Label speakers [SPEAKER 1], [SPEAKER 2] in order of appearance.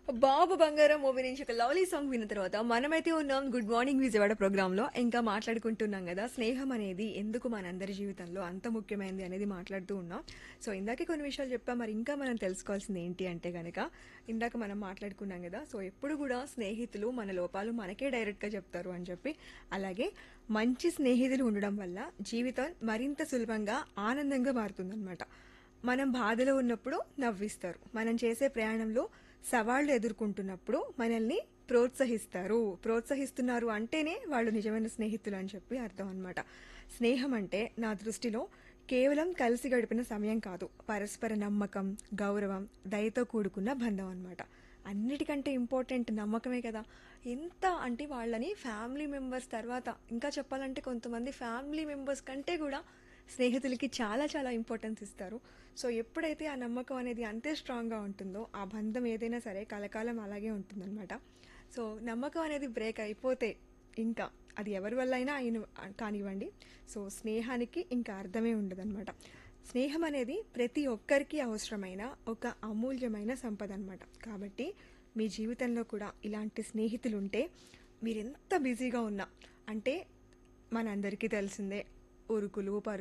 [SPEAKER 1] బాబు బంగారం మూవీ నుంచి ఒక లవ్లీ సాంగ్ విన్న తర్వాత మనమైతే ఉన్నాం గుడ్ మార్నింగ్ విజయవాడ ప్రోగ్రామ్ లో ఇంకా మాట్లాడుకుంటున్నాం కదా స్నేహం అనేది ఎందుకు మనందరి జీవితంలో అంత ముఖ్యమైనది అనేది మాట్లాడుతూ ఉన్నాం సో ఇందాకే కొన్ని విషయాలు చెప్పాం మరి ఇంకా మనం తెలుసుకోవాల్సింది ఏంటి అంటే గనక ఇందాక మనం మాట్లాడుకున్నాం కదా సో ఎప్పుడు కూడా స్నేహితులు మన లోపాలు మనకే డైరెక్ట్ గా చెప్తారు అని చెప్పి అలాగే మంచి స్నేహితులు ఉండడం వల్ల జీవితం మరింత సులభంగా ఆనందంగా మారుతుందన్నమాట మనం బాధలో ఉన్నప్పుడు నవ్విస్తారు మనం చేసే ప్రయాణంలో సవాళ్లు ఎదుర్కొంటున్నప్పుడు మనల్ని ప్రోత్సహిస్తారు ప్రోత్సహిస్తున్నారు అంటేనే వాళ్ళు నిజమైన స్నేహితులు అని చెప్పి అర్థం అన్నమాట స్నేహం అంటే నా దృష్టిలో కేవలం కలిసి గడిపిన సమయం కాదు పరస్పర నమ్మకం గౌరవం దయతో కూడుకున్న బంధం అన్నమాట అన్నిటికంటే ఇంపార్టెంట్ నమ్మకమే కదా ఎంత అంటే వాళ్ళని ఫ్యామిలీ మెంబర్స్ తర్వాత ఇంకా చెప్పాలంటే కొంతమంది ఫ్యామిలీ మెంబర్స్ కంటే కూడా స్నేహితులకి చాలా చాలా ఇంపార్టెన్స్ ఇస్తారు సో ఎప్పుడైతే ఆ నమ్మకం అనేది అంతే స్ట్రాంగ్గా ఉంటుందో ఆ బంధం ఏదైనా సరే కలకాలం అలాగే ఉంటుందన్నమాట సో నమ్మకం అనేది బ్రేక్ అయిపోతే ఇంకా అది ఎవరి వల్ల అయినా అయిన కానివ్వండి సో స్నేహానికి ఇంకా అర్థమే ఉండదన్నమాట స్నేహం అనేది ప్రతి ఒక్కరికి అవసరమైన ఒక అమూల్యమైన సంపద అనమాట కాబట్టి మీ జీవితంలో కూడా ఇలాంటి స్నేహితులు ఉంటే మీరు ఎంత బిజీగా ఉన్నా అంటే మనందరికీ తెలిసిందే ఉరుకులు పరుకులు